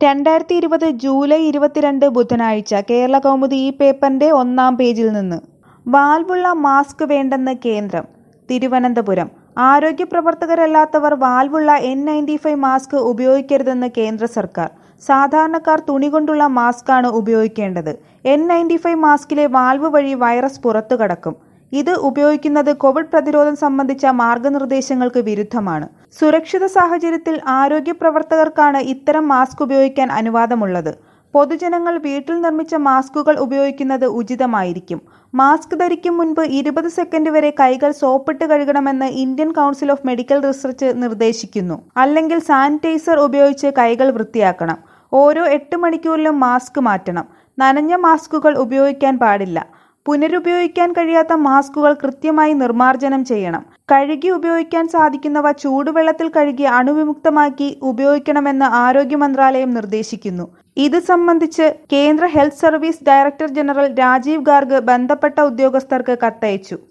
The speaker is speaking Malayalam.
രണ്ടായിരത്തി ഇരുപത് ജൂലൈ ഇരുപത്തിരണ്ട് ബുധനാഴ്ച കേരള കൗമുദി ഈ പേപ്പറിന്റെ ഒന്നാം പേജിൽ നിന്ന് വാൽവുള്ള മാസ്ക് വേണ്ടെന്ന് കേന്ദ്രം തിരുവനന്തപുരം ആരോഗ്യ പ്രവർത്തകരല്ലാത്തവർ വാൽവുള്ള എൻ നയൻറ്റി ഫൈവ് മാസ്ക് ഉപയോഗിക്കരുതെന്ന് കേന്ദ്ര സർക്കാർ സാധാരണക്കാർ തുണി കൊണ്ടുള്ള മാസ്കാണ് ഉപയോഗിക്കേണ്ടത് എൻ നയൻറ്റി ഫൈവ് മാസ്കിലെ വാൽവ് വഴി വൈറസ് പുറത്തു കടക്കും ഇത് ഉപയോഗിക്കുന്നത് കോവിഡ് പ്രതിരോധം സംബന്ധിച്ച മാർഗനിർദ്ദേശങ്ങൾക്ക് വിരുദ്ധമാണ് സുരക്ഷിത സാഹചര്യത്തിൽ ആരോഗ്യ പ്രവർത്തകർക്കാണ് ഇത്തരം മാസ്ക് ഉപയോഗിക്കാൻ അനുവാദമുള്ളത് പൊതുജനങ്ങൾ വീട്ടിൽ നിർമ്മിച്ച മാസ്കുകൾ ഉപയോഗിക്കുന്നത് ഉചിതമായിരിക്കും മാസ്ക് ധരിക്കും മുൻപ് ഇരുപത് സെക്കൻഡ് വരെ കൈകൾ സോപ്പിട്ട് കഴുകണമെന്ന് Indian council of medical research നിർദ്ദേശിക്കുന്നു അല്ലെങ്കിൽ സാനിറ്റൈസർ ഉപയോഗിച്ച് കൈകൾ വൃത്തിയാക്കണം ഓരോ എട്ട് മണിക്കൂറിലും മാസ്ക് മാറ്റണം നനഞ്ഞ മാസ്കുകൾ ഉപയോഗിക്കാൻ പാടില്ല പുനരുപയോഗിക്കാൻ കഴിയാത്ത മാസ്കുകൾ കൃത്യമായി നിർമ്മാർജ്ജനം ചെയ്യണം കഴുകി ഉപയോഗിക്കാൻ സാധിക്കുന്നവ ചൂടുവെള്ളത്തിൽ കഴുകി അണുവിമുക്തമാക്കി ഉപയോഗിക്കണമെന്ന് ആരോഗ്യ മന്ത്രാലയം നിർദ്ദേശിക്കുന്നു ഇത് സംബന്ധിച്ച് കേന്ദ്ര health service director general Rajiv Garg ബന്ധപ്പെട്ട ഉദ്യോഗസ്ഥർക്ക് കത്തയച്ചു